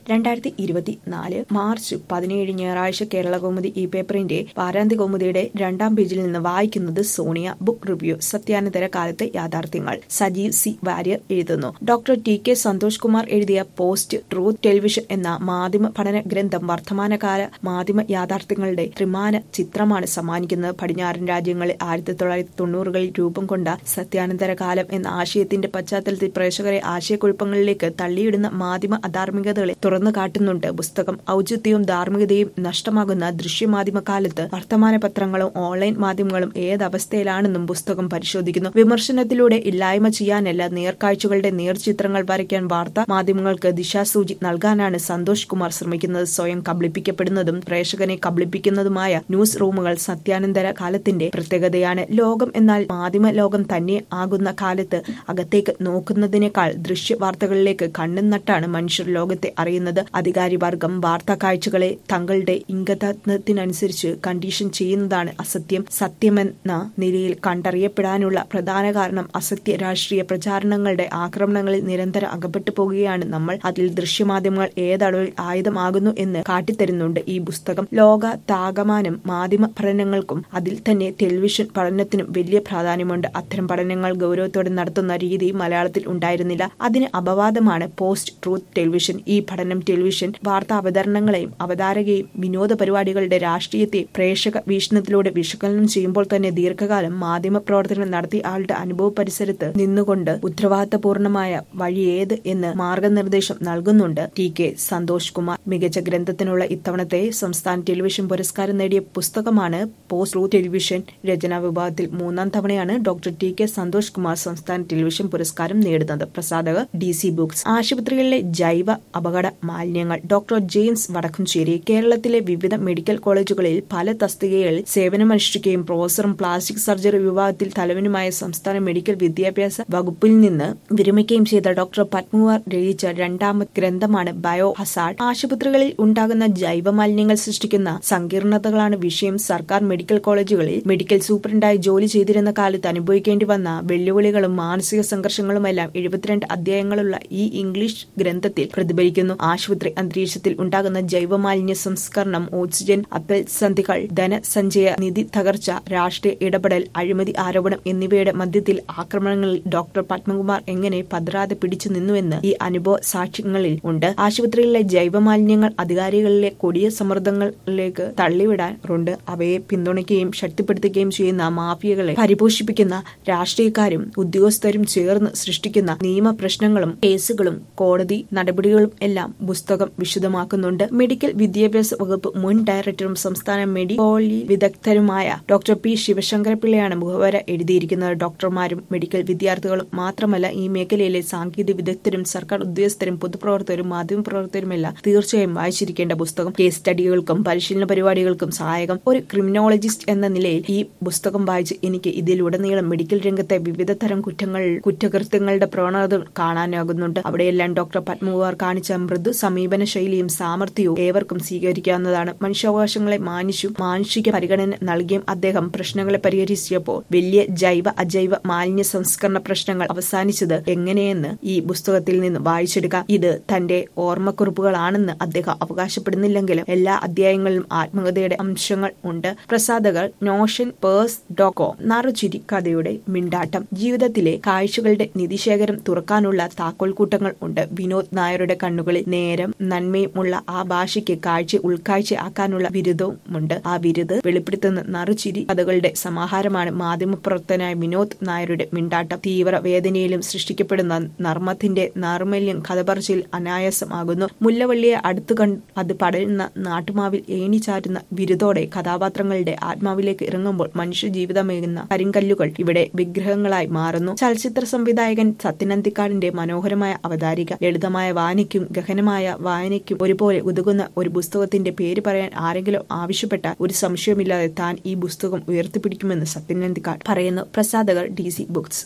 രണ്ടായിരത്തി ഇരുപത്തിനാല് മാർച്ച് പതിനേഴ് ഞായറാഴ്ച കേരള കൗമുദി ഈ പേപ്പറിന്റെ വാരാന്ത്യ കൗമുദിയുടെ രണ്ടാം പേജിൽ നിന്ന് വായിക്കുന്നത് സോണിയ ബുക്ക് റിവ്യൂ സത്യാനന്തര കാലത്തെ യാഥാർത്ഥ്യങ്ങൾ സജീവ് സി വാര്യർ എഴുതുന്നു doctor T K Santhosh Kumar എഴുതിയ പോസ്റ്റ് ട്രൂത്ത് ടെലിവിഷൻ എന്ന മാധ്യമ പഠന ഗ്രന്ഥം വർത്തമാനകാല മാധ്യമ യാഥാർത്ഥ്യങ്ങളുടെ ത്രിമാന ചിത്രമാണ് സമ്മാനിക്കുന്നത് പടിഞ്ഞാറൻ രാജ്യങ്ങളിൽ ആയിരത്തി തൊള്ളായിരത്തി തൊണ്ണൂറുകളിൽ രൂപം കൊണ്ട സത്യാനന്തര കാലം എന്ന ആശയത്തിന്റെ പശ്ചാത്തലത്തിൽ പ്രേക്ഷകരെ ആശയക്കുഴപ്പങ്ങളിലേക്ക് തള്ളിയിടുന്ന മാധ്യമ അധാർമികതകളെ തുറന്നു കാട്ടുന്നുണ്ട് പുസ്തകം ഔചിത്യവും ധാർമ്മികതയും നഷ്ടമാകുന്ന ദൃശ്യമാധ്യമ കാലത്ത് വർത്തമാന പത്രങ്ങളും ഓൺലൈൻ മാധ്യമങ്ങളും ഏതവസ്ഥയിലാണെന്നും പുസ്തകം പരിശോധിക്കുന്നു വിമർശനത്തിലൂടെ ഇല്ലായ്മ ചെയ്യാനല്ല നേർക്കാഴ്ചകളുടെ നേർചിത്രങ്ങൾ വരയ്ക്കാൻ വാർത്താ മാധ്യമങ്ങൾക്ക് ദിശാസൂചി നൽകാനാണ് സന്തോഷ് കുമാർ ശ്രമിക്കുന്നത് സ്വയം കബളിപ്പിക്കപ്പെടുന്നതും പ്രേക്ഷകനെ കബളിപ്പിക്കുന്നതുമായ ന്യൂസ് റൂമുകൾ സത്യാനന്തര കാലത്തിന്റെ പ്രത്യേകതയാണ് ലോകം എന്നാൽ മാധ്യമ ലോകം തന്നെ ആകുന്ന കാലത്ത് അകത്തേക്ക് നോക്കുന്നതിനേക്കാൾ ദൃശ്യ വാർത്തകളിലേക്ക് കണ്ണും നട്ടാണ് മനുഷ്യർ ലോകത്തെ അറിയുന്നത് അധികാരി വർഗം വാർത്താ കാഴ്ചകളെ തങ്ങളുടെ ഇംഗതത്വത്തിനനുസരിച്ച് കണ്ടീഷൻ ചെയ്യുന്നതാണ് അസത്യം സത്യമെന്ന നിലയിൽ കണ്ടറിയപ്പെടാനുള്ള പ്രധാന കാരണം അസത്യ രാഷ്ട്രീയ പ്രചാരണങ്ങളുടെ ആക്രമണങ്ങളിൽ നിരന്തരം അകപ്പെട്ടു പോകുകയാണ് നമ്മൾ അതിൽ ദൃശ്യമാധ്യമങ്ങൾ ഏതളവിൽ ആയുധമാകുന്നു എന്ന് കാട്ടിത്തരുന്നുണ്ട് ഈ പുസ്തകം ലോക താകമാനം മാധ്യമ പഠനങ്ങൾക്കും അതിൽ തന്നെ ടെലിവിഷൻ പഠനത്തിനും വലിയ പ്രാധാന്യമുണ്ട് അത്തരം പഠനങ്ങൾ ഗൗരവത്തോടെ നടത്തുന്ന രീതി മലയാളത്തിൽ ഉണ്ടായിരുന്നില്ല അതിന് അപവാദമാണ് പോസ്റ്റ് ട്രൂത്ത് ടെലിവിഷൻ ഈ പഠനം ടെലിവിഷൻ വാർത്താ അവതരണങ്ങളെയും അവതാരകയും വിനോദ പരിപാടികളുടെ രാഷ്ട്രീയത്തെ പ്രേക്ഷക വീക്ഷണത്തിലൂടെ വിശകലനം ചെയ്യുമ്പോൾ തന്നെ ദീർഘകാലം മാധ്യമ പ്രവർത്തനം നടത്തിയ ആളുടെ അനുഭവ പരിസരത്ത് നിന്നുകൊണ്ട് ഉത്തരവാദിത്തപൂർണമായ വഴി ഏത് എന്ന് മാർഗനിർദ്ദേശം നൽകുന്നുണ്ട് ടി കെ സന്തോഷ് കുമാർ മികച്ച ഗ്രന്ഥത്തിനുള്ള ഇത്തവണത്തെ സംസ്ഥാന ടെലിവിഷൻ പുരസ്കാരം നേടിയ പുസ്തകമാണ് പോസ്റ്റ് ട്രൂത്ത് ടെലിവിഷൻ രചനാ വിഭാഗത്തിൽ മൂന്നാം തവണയാണ് doctor T K Santhosh Kumar സംസ്ഥാന ടെലിവിഷൻ പുരസ്കാരം നേടുന്നത് പ്രസാധകർ ഡി സി ബുക്സ് ആശുപത്രികളിലെ ജൈവ അപകട മാലിന്യങ്ങൾ ഡോക്ടർ ജെയിംസ് വടക്കുംചേരി കേരളത്തിലെ വിവിധ മെഡിക്കൽ കോളേജുകളിൽ പല തസ്തികകളിൽ സേവനമനുഷ്ഠിക്കുകയും പ്രൊഫസറും പ്ലാസ്റ്റിക് സർജറി വിഭാഗത്തിൽ തലവനുമായ സംസ്ഥാന മെഡിക്കൽ വിദ്യാഭ്യാസ വകുപ്പിൽ നിന്ന് വിരമിക്കുകയും ചെയ്ത ഡോക്ടർ പത്മകുമാർ രചിച്ച രണ്ടാമത് ഗ്രന്ഥമാണ് ബയോ ഹസാഡ് ആശുപത്രികളിൽ ഉണ്ടാകുന്ന ജൈവ മാലിന്യങ്ങൾ സൃഷ്ടിക്കുന്ന സങ്കീർണതകളാണ് വിഷയം സർക്കാർ മെഡിക്കൽ കോളേജുകളിൽ മെഡിക്കൽ സൂപ്രണ്ടായി ജോലി ചെയ്തിരുന്ന കാലത്ത് അനുഭവിക്കേണ്ടി വന്ന വെല്ലുവിളികളും മാനസിക സംഘർഷങ്ങളുമെല്ലാം എഴുപത്തിരണ്ട് അധ്യായങ്ങളുള്ള ഈ ഇംഗ്ലീഷ് ഗ്രന്ഥത്തിൽ പ്രതിഫലിക്കുന്നു ആശുപത്രി അന്തരീക്ഷത്തിൽ ഉണ്ടാകുന്ന ജൈവമാലിന്യ സംസ്കരണം ഓക്സിജൻ അപ്പൽസന്ധികൾ ധനസഞ്ചയ നിധി തകർച്ച രാഷ്ട്രീയ ഇടപെടൽ അഴിമതി ആരോപണം എന്നിവയുടെ മധ്യത്തിൽ ആക്രമണങ്ങളിൽ ഡോക്ടർ പത്മകുമാർ എങ്ങനെ പതറാതെ പിടിച്ചു നിന്നുവെന്ന് ഈ അനുഭവ സാക്ഷ്യങ്ങളിൽ ഉണ്ട് ആശുപത്രികളിലെ ജൈവമാലിന്യങ്ങൾ അധികാരികളിലെ കൊടിയ സമ്മർദ്ദങ്ങളിലേക്ക് തള്ളിവിടാറുണ്ട് അവയെ പിന്തുണയ്ക്കുകയും ശക്തിപ്പെടുത്തുകയും ചെയ്യുന്ന മാഫിയകളെ പരിപോഷിപ്പിക്കുന്ന രാഷ്ട്രീയക്കാരും ഉദ്യോഗസ്ഥരും ചേർന്ന് സൃഷ്ടിക്കുന്ന നിയമപ്രശ്നങ്ങളും കേസുകളും കോടതി നടപടികളും എല്ലാം പുസ്തകം വിശദമാക്കുന്നുണ്ട് മെഡിക്കൽ വിദ്യാഭ്യാസ വകുപ്പ് മുൻ ഡയറക്ടറും സംസ്ഥാന മെഡിക്കോളി വിദഗ്ധരുമായ ഡോക്ടർ പി ശിവശങ്കരപിള്ളയാണ് മുഖവര എഴുതിയിരിക്കുന്നത് ഡോക്ടർമാരും മെഡിക്കൽ വിദ്യാർത്ഥികളും മാത്രമല്ല ഈ മേഖലയിലെ സാങ്കേതിക വിദഗ്ധരും സർക്കാർ ഉദ്യോഗസ്ഥരും പൊതുപ്രവർത്തകരും മാധ്യമപ്രവർത്തകരുമെല്ലാം തീർച്ചയായും വായിച്ചിരിക്കേണ്ട പുസ്തകം കേസ് സ്റ്റഡികൾക്കും പരിശീലന പരിപാടികൾക്കും സഹായകം ഒരു ക്രിമിനോളജിസ്റ്റ് എന്ന നിലയിൽ ഈ പുസ്തകം വായിച്ച് എനിക്ക് ഇതിലുടനീളം മെഡിക്കൽ രംഗത്തെ വിവിധ തരം കുറ്റങ്ങൾ കുറ്റകൃത്യങ്ങളുടെ പ്രവണതകൾ കാണാനാകുന്നുണ്ട് അവിടെയെല്ലാം ഡോക്ടർ പത്മകുമാർ കാണിച്ച മൃദു സമീപന ശൈലിയും സാമർഥ്യവും ഏവർക്കും സ്വീകരിക്കാവുന്നതാണ് മനുഷ്യാവകാശങ്ങളെ മാനിച്ചും മാനുഷിക പരിഗണന നൽകിയും അദ്ദേഹം പ്രശ്നങ്ങളെ പരിഹരിച്ചപ്പോൾ വലിയ ജൈവ അജൈവ മാലിന്യ സംസ്കരണ പ്രശ്നങ്ങൾ അവസാനിച്ചത് എങ്ങനെയെന്ന് ഈ പുസ്തകത്തിൽ നിന്ന് വായിച്ചെടുക്കാം ഇത് തന്റെ ഓർമ്മക്കുറിപ്പുകളാണെന്ന് അദ്ദേഹം അവകാശപ്പെടുന്നില്ലെങ്കിലും എല്ലാ അധ്യായങ്ങളിലും ആത്മകഥയുടെ അംശങ്ങൾ ഉണ്ട് പ്രസാധകർ നോഷൻ പേഴ്സ് ഡോക്കോ നറുചിരി കഥയുടെ മിണ്ടാട്ടം ജീവിതത്തിലെ കാഴ്ചകളുടെ നിധിശേഖരം തുറക്കാനുള്ള താക്കോൽക്കൂട്ടങ്ങൾ ഉണ്ട് വിനോദ് നായരുടെ കണ്ണുകളിൽ നേരം നന്മയുമുള്ള ആ ഭാഷയ്ക്ക് കാഴ്ച ഉൾക്കാഴ്ച ആക്കാനുള്ള ബിരുദവുമുണ്ട് ആ ബിരുദ് വെളിപ്പെടുത്തുന്ന നറുചിരി കഥകളുടെ സമാഹാരമാണ് മാധ്യമപ്രവർത്തനായ വിനോദ് നായരുടെ മിണ്ടാട്ടം തീവ്ര വേദനയിലും സൃഷ്ടിക്കപ്പെടുന്ന നർമ്മത്തിന്റെ നർമ്മല്യം കഥ പറച്ചിൽ അനായാസമാകുന്നു മുല്ലവള്ളിയെ അടുത്തു കണ്ട് അത് പടരുന്ന നാട്ടുമാവിൽ ഏണിച്ചാറ്റുന്ന ബിരുദോടെ കഥാപാത്രങ്ങളുടെ ആത്മാവിലേക്ക് ഇറങ്ങുമ്പോൾ മനുഷ്യ ജീവിതമേകുന്ന കരിങ്കല്ലുകൾ ഇവിടെ വിഗ്രഹങ്ങളായി മാറുന്നു ചലച്ചിത്ര സംവിധായകൻ സത്യനന്തിക്കാടിന്റെ മനോഹരമായ അവതാരിക ലളിതമായ വായനയ്ക്കും ഗഹനമായ വായനയ്ക്കും ഒരുപോലെ ഉതകുന്ന ഒരു പുസ്തകത്തിന്റെ പേര് പറയാൻ ആരെങ്കിലും ആവശ്യപ്പെട്ട ഒരു സംശയമില്ലാതെ താൻ ഈ പുസ്തകം ഉയർത്തിപ്പിടിക്കുമെന്ന് സത്യനന്തിക്കാട് പറയുന്നു പ്രസാധകർ ഡി സി ബുക്സ്